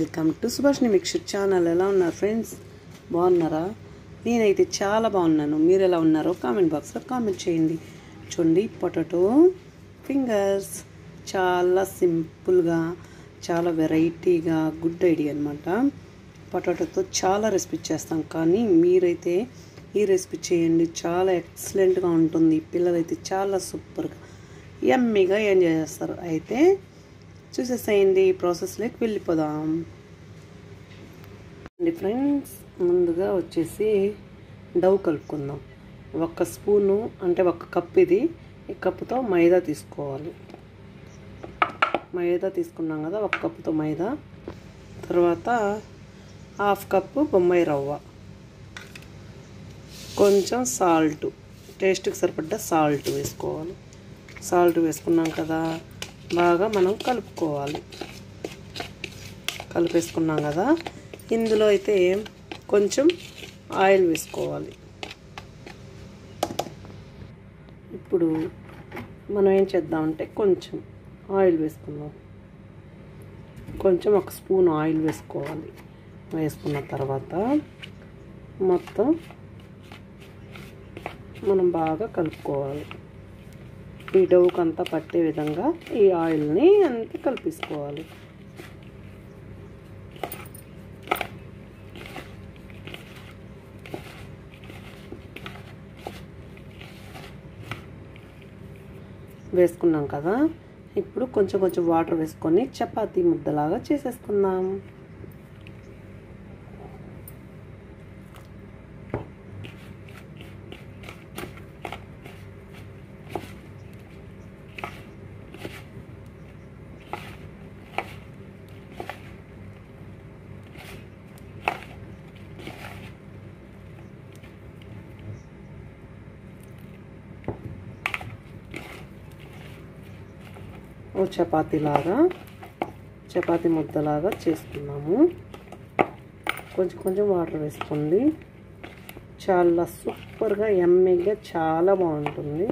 welcome to సుభాష్ని mixer channel ఎలా ఉన్నారు ఫ్రెండ్స్ బాగున్నారా నేనైతే చాలా బాగున్నాను మీరు ఎలా ఉన్నారో కామెంట్ బాక్స్లో కామెంట్ చేయండి చూడండి పొటాటో ఫింగర్స్ చాలా సింపుల్గా చాలా వెరైటీగా గుడ్ ఐడియా అనమాట పొటాటోతో చాలా రెసిపీ చేస్తాం కానీ మీరైతే ఈ రెసిపీ చేయండి చాలా ఎక్సలెంట్గా ఉంటుంది పిల్లలైతే చాలా సూపర్గా యమ్మీగా ఎంజాయ్ చేస్తారు అయితే చూసేసేయండి ఈ ప్రాసెస్లోకి వెళ్ళిపోదాం అండి ఫ్రెండ్స్ ముందుగా వచ్చేసి డవ్ కలుపుకుందాం ఒక స్పూను అంటే ఒక కప్ ఇది ఈ కప్పుతో మైదా తీసుకోవాలి మైదా తీసుకున్నాం కదా ఒక కప్పుతో మైదా తర్వాత హాఫ్ కప్పు బొమ్మాయి రవ్వ కొంచెం సాల్ట్ టేస్ట్కి సరిపడ్డ సాల్ట్ వేసుకోవాలి సాల్ట్ వేసుకున్నాం కదా బాగా మనం కలుపుకోవాలి కలిపేసుకున్నాం కదా ఇందులో అయితే కొంచెం ఆయిల్ వేసుకోవాలి ఇప్పుడు మనం ఏం చేద్దామంటే కొంచెం ఆయిల్ వేసుకుందాం కొంచెం ఒక స్పూన్ ఆయిల్ వేసుకోవాలి వేసుకున్న తర్వాత మొత్తం మనం బాగా కలుపుకోవాలి ఈ డౌకి అంతా పట్టే విధంగా ఈ ఆయిల్ని అంతా కలిపేసుకోవాలి వేసుకున్నాం కదా ఇప్పుడు కొంచెం కొంచెం వాటర్ వేసుకొని చపాతీ ముద్దలాగా చేసేసుకుందాం ఓ చపాతీలాగా చపాతీ ముద్దలాగా చేసుకున్నాము కొంచెం కొంచెం వాటర్ వేసుకోండి చాలా సూపర్గా ఎమ్మీగా చాలా బాగుంటుంది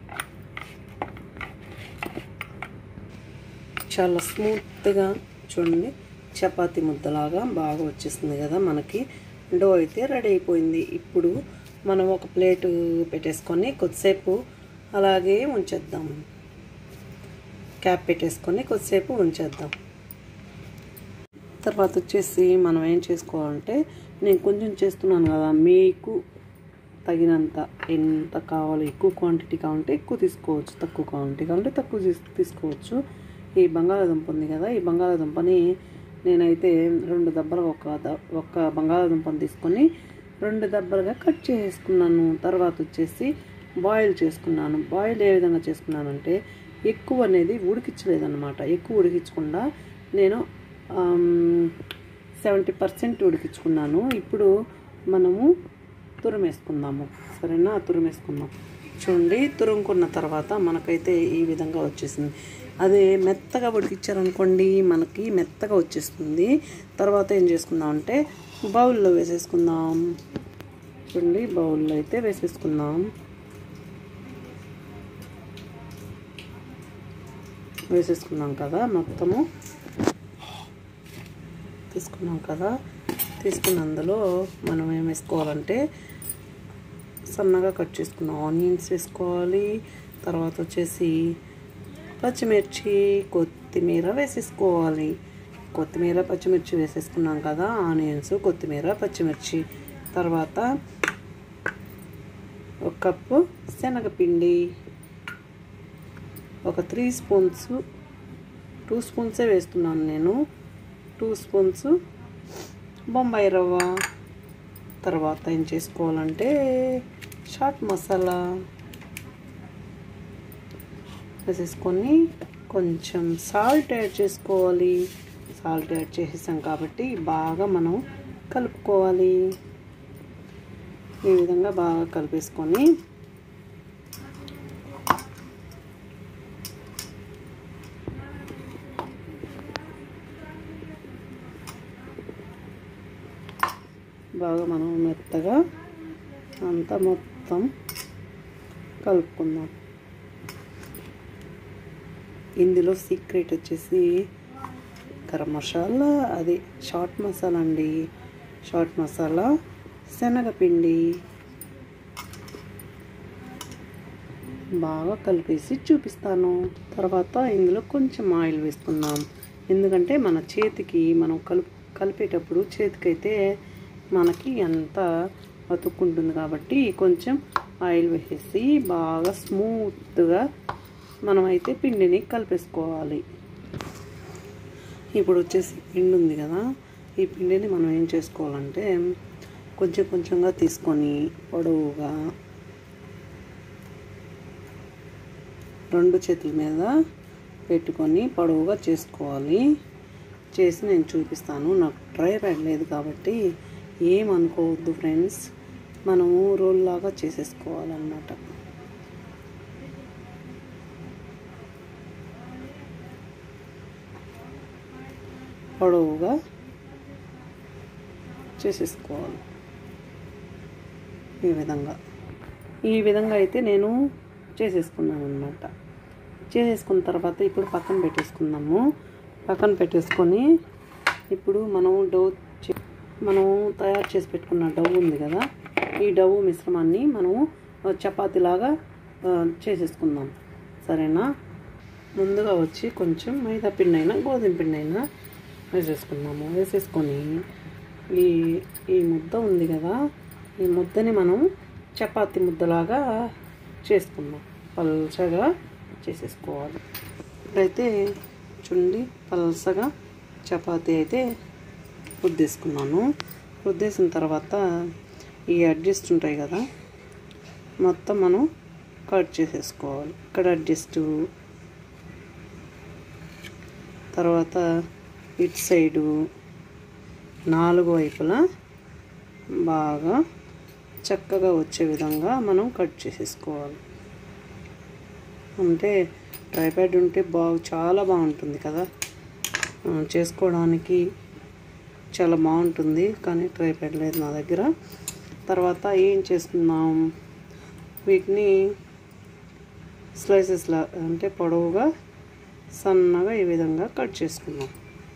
చాలా స్మూత్గా చూడండి చపాతీ ముద్దలాగా బాగా వచ్చేసింది కదా మనకి డో అయితే రెడీ అయిపోయింది ఇప్పుడు మనం ఒక ప్లేటు పెట్టేసుకొని కొద్దిసేపు అలాగే ఉంచేద్దాం క్యాప్ పెట్టేసుకొని కొద్దిసేపు ఉంచేద్దాం తర్వాత వచ్చేసి మనం ఏం చేసుకోవాలంటే నేను కొంచెం చేస్తున్నాను కదా మీకు తగినంత ఎంత కావాలో ఎక్కువ క్వాంటిటీ కావాలంటే ఎక్కువ తీసుకోవచ్చు తక్కువ క్వాంటిటీ కావాలంటే తక్కువ తీసుకోవచ్చు ఈ బంగాళాదుంప ఉంది కదా ఈ బంగాళాదుంపని నేనైతే రెండు దెబ్బలు ఒక ఒక బంగాళాదుంపని తీసుకొని రెండు దెబ్బలుగా కట్ చేసుకున్నాను తర్వాత వచ్చేసి బాయిల్ చేసుకున్నాను బాయిల్ ఏ విధంగా చేసుకున్నానంటే ఎక్కువ అనేది ఉడికించలేదన్నమాట ఎక్కువ ఉడికించకుండా నేను సెవెంటీ పర్సెంట్ ఉడికించుకున్నాను ఇప్పుడు మనము తురిమేసుకుందాము సరేనా తురిమేసుకుందాం చూడండి తురుముకున్న తర్వాత మనకైతే ఈ విధంగా వచ్చేసింది అదే మెత్తగా ఉడికిచ్చారనుకోండి మనకి మెత్తగా వచ్చేస్తుంది తర్వాత ఏం చేసుకుందాం అంటే బౌల్లో వేసేసుకుందాం చూడండి బౌల్లో అయితే వేసేసుకుందాం వేసేసుకున్నాం కదా మొత్తము తీసుకున్నాం కదా తీసుకున్న అందులో మనం ఏం వేసుకోవాలంటే సన్నగా కట్ చేసుకున్న ఆనియన్స్ వేసుకోవాలి తర్వాత వచ్చేసి పచ్చిమిర్చి కొత్తిమీర వేసేసుకోవాలి కొత్తిమీర పచ్చిమిర్చి వేసేసుకున్నాం కదా ఆనియన్స్ కొత్తిమీర పచ్చిమిర్చి తర్వాత ఒక కప్పు శనగపిండి ఒక త్రీ స్పూన్స్ టూ స్పూన్సే వేస్తున్నాను నేను టూ స్పూన్స్ బొంబాయి రవ్వ తర్వాత ఏం చేసుకోవాలంటే చాట్ మసాలా వేసేసుకొని కొంచెం సాల్ట్ యాడ్ చేసుకోవాలి సాల్ట్ యాడ్ చేసేసాం కాబట్టి బాగా మనం కలుపుకోవాలి ఈ విధంగా బాగా కలిపేసుకొని బాగా మనం మెత్తగా అంతా మొత్తం కలుపుకుందాం ఇందులో సీక్రెట్ వచ్చేసి గరం మసాలా అది షార్ట్ మసాలా అండి షార్ట్ మసాలా శనగపిండి బాగా కలిపేసి చూపిస్తాను తర్వాత ఇందులో కొంచెం ఆయిల్ వేసుకుందాం ఎందుకంటే మన చేతికి మనం కలుపు కలిపేటప్పుడు చేతికైతే మనకి ఎంత అతుక్కుంటుంది కాబట్టి కొంచెం ఆయిల్ వేసేసి బాగా స్మూత్గా మనమైతే పిండిని కలిపేసుకోవాలి ఇప్పుడు వచ్చేసి పిండి ఉంది కదా ఈ పిండిని మనం ఏం చేసుకోవాలంటే కొంచెం కొంచెంగా తీసుకొని పొడవుగా రెండు చేతుల మీద పెట్టుకొని పొడవుగా చేసుకోవాలి చేసి నేను చూపిస్తాను నాకు ట్రై ప్యాడ్ లేదు కాబట్టి ఏమనుకోవద్దు ఫ్రెండ్స్ మనము రోల్ లాగా చేసేసుకోవాలన్నమాట పొడవుగా చేసేసుకోవాలి ఈ విధంగా ఈ విధంగా అయితే నేను చేసేసుకున్నాను అనమాట చేసేసుకున్న తర్వాత ఇప్పుడు పక్కన పెట్టేసుకుందాము పక్కన పెట్టేసుకొని ఇప్పుడు మనం డౌ మనం తయారు చేసి పెట్టుకున్న డవ్ ఉంది కదా ఈ డవ్ మిశ్రమాన్ని మనము చపాతీలాగా చేసేసుకుందాం సరేనా ముందుగా వచ్చి కొంచెం మైదా పిండి అయినా గోధుమ పిండి అయినా వేసేసుకున్నాము వేసేసుకొని ఈ ఈ ముద్ద ఉంది కదా ఈ ముద్దని మనం చపాతి ముద్దలాగా చేసుకుందాం పల్చగా చేసేసుకోవాలి ఇప్పుడైతే చూడండి పల్సగా చపాతీ అయితే రుద్దేసుకున్నాను రుద్దేసిన తర్వాత ఈ అడ్జస్ట్ ఉంటాయి కదా మొత్తం మనం కట్ చేసేసుకోవాలి ఇక్కడ అడ్జస్ట్ తర్వాత ఇటు సైడు నాలుగు వైపులా బాగా చక్కగా వచ్చే విధంగా మనం కట్ చేసేసుకోవాలి అంటే ట్రైప్యాడ్ ఉంటే బాగు చాలా బాగుంటుంది కదా చేసుకోవడానికి చాలా బాగుంటుంది కానీ ట్రైప్యాడ్ లేదు నా దగ్గర తర్వాత ఏం చేసుకుందాం వీటిని స్లైసెస్లా అంటే పొడవుగా సన్నగా ఈ విధంగా కట్ చేసుకుందాం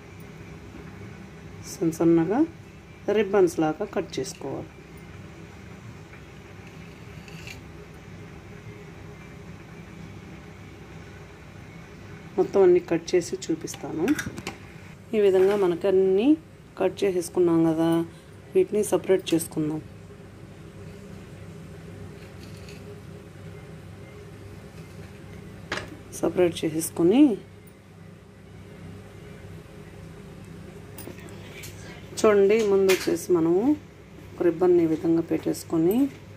సన్న సన్నగా రిబ్బన్స్ లాగా కట్ చేసుకోవాలి మొత్తం అన్నీ కట్ చేసి చూపిస్తాను ఈ విధంగా మనకు అన్నీ కట్ చేసేసుకున్నాం కదా వీటిని సపరేట్ చేసుకుందాం సపరేట్ చేసేసుకొని చూడండి ముందు వచ్చేసి మనము రిబ్బన్ ఈ విధంగా పెట్టేసుకొని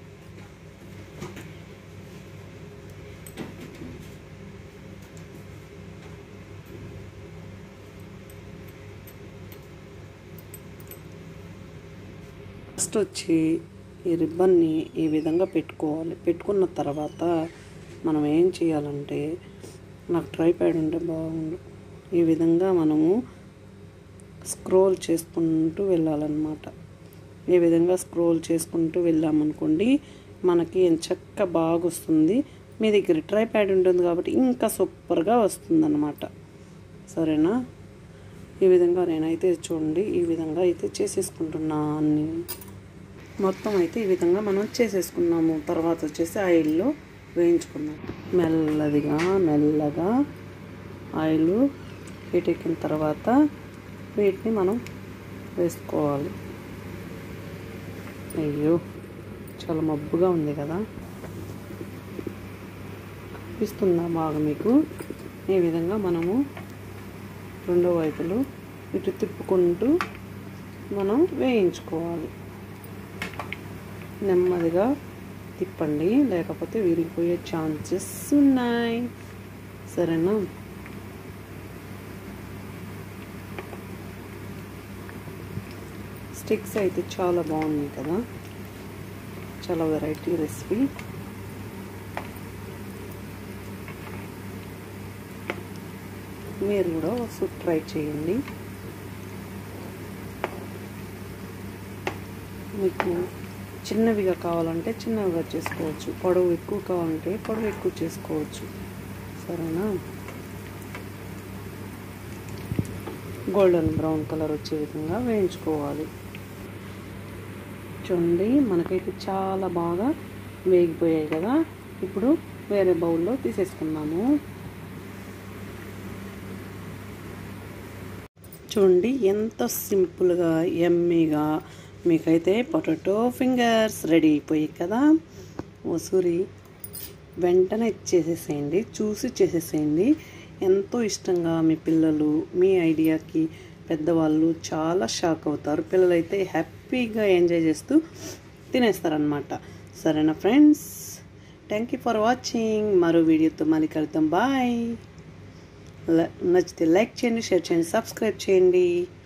ఫస్ట్ వచ్చి ఈ రిబ్బన్ని ఈ విధంగా పెట్టుకోవాలి పెట్టుకున్న తర్వాత మనం ఏం చేయాలంటే నాకు ట్రైప్యాడ్ ఉంటే బాగుండు ఈ విధంగా మనము స్క్రోల్ చేసుకుంటూ వెళ్ళాలన్నమాట ఈ విధంగా స్క్రోల్ చేసుకుంటూ వెళ్ళామనుకోండి మనకి చక్క బాగా వస్తుంది మీ దగ్గర ట్రైప్యాడ్ ఉంటుంది కాబట్టి ఇంకా సూపర్గా వస్తుందన్నమాట సరేనా ఈ విధంగా నేనైతే చూడండి ఈ విధంగా అయితే చేసేసుకుంటున్నా అన్ని మొత్తం అయితే ఈ విధంగా మనం చేసేసుకున్నాము తర్వాత వచ్చేసి ఆయిల్లో వేయించుకున్నాం మెల్లదిగా మెల్లగా ఆయిల్ వీటెక్కిన తర్వాత వీటిని మనం వేసుకోవాలి అయ్యో చాలా మబ్బుగా ఉంది కదా కనిపిస్తుందా బాగా మీకు ఈ విధంగా మనము రెండో వైపులు ఇటు తిప్పుకుంటూ మనం వేయించుకోవాలి నెమ్మదిగా తిప్పండి లేకపోతే విరిగిపోయే ఛాన్సెస్ ఉన్నాయి సరేనా స్టిక్స్ అయితే చాలా బాగున్నాయి కదా చాలా వెరైటీ రెసిపీ మీరు కూడా ఒకసారి ట్రై చేయండి మీకు చిన్నవిగా కావాలంటే చిన్నవిగా చేసుకోవచ్చు పొడవు ఎక్కువ కావాలంటే పొడవు ఎక్కువ చేసుకోవచ్చు సరేనా గోల్డెన్ బ్రౌన్ కలర్ వచ్చే విధంగా వేయించుకోవాలి చూడండి మనకైతే చాలా బాగా వేగిపోయాయి కదా ఇప్పుడు వేరే బౌల్లో తీసేసుకుందాము చూడండి ఎంత సింపుల్గా ఎమ్మీగా మీకైతే పొటాటో ఫింగర్స్ రెడీ అయిపోయాయి కదా వసూరి వెంటనే చేసేసేయండి చూసి చేసేసేయండి ఎంతో ఇష్టంగా మీ పిల్లలు మీ ఐడియాకి పెద్దవాళ్ళు చాలా షాక్ అవుతారు పిల్లలైతే హ్యాపీగా ఎంజాయ్ చేస్తూ తినేస్తారనమాట సరేనా friends thank you for watching మరో వీడియోతో మళ్ళీ కలుద్దాం బాయ్ నచ్చితే లైక్ చేయండి షేర్ చేయండి సబ్స్క్రైబ్ చేయండి